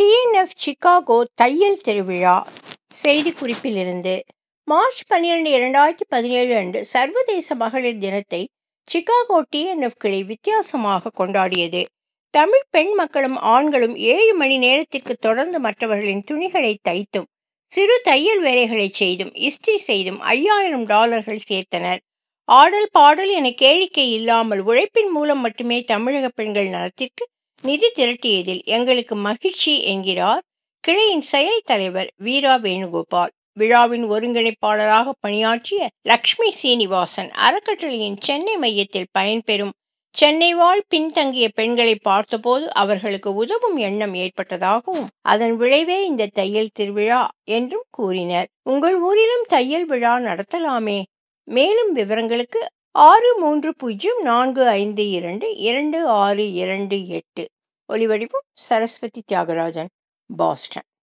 TNF Chicago தையல் திருவிழா செய்திக்குறிப்பிலிருந்து March பன்னிரண்டு இரண்டாயிரத்தி பதினேழு அன்று சர்வதேச மகளிர் தினத்தை சிகாகோ டிஎன்எஃப் கிளை வித்தியாசமாக கொண்டாடியது தமிழ் பெண் மக்களும் ஆண்களும் ஏழு மணி நேரத்திற்கு தொடர்ந்து மற்றவர்களின் துணிகளை தைத்தும் சிறு தையல் வேலைகளை செய்தும் இஸ்திரி செய்தும் ஐயாயிரம் டாலர்கள் சேர்த்தனர் ஆடல் பாடல் என கேளிக்கை இல்லாமல் உழைப்பின் மூலம் மட்டுமே தமிழக பெண்கள் நலத்திற்கு நிதி திரட்டியதில் எங்களுக்கு மகிழ்ச்சி என்கிறார் கிளையின் செயல் தலைவர் வீரா வேணுகோபால் விழாவின் ஒருங்கிணைப்பாளராக பணியாற்றிய லக்ஷ்மி சீனிவாசன் அறக்கட்டளையின் சென்னை மையத்தில் பயன்பெறும் சென்னை வாழ் பின்தங்கிய பெண்களை பார்த்தபோது அவர்களுக்கு உதவும் எண்ணம் ஏற்பட்டதாகவும் அதன் விளைவே இந்த தையல் திருவிழா என்றும் கூறினர் உங்கள் ஊரிலும் தையல் விழா நடத்தலாமே மேலும் விவரங்களுக்கு ஆறு மூன்று பூஜ்ஜியம் நான்கு ஐந்து இரண்டு இரண்டு ஆறு இரண்டு எட்டு ஒலிவடிவம் சரஸ்வதி தியாகராஜன் பாஸ்டன்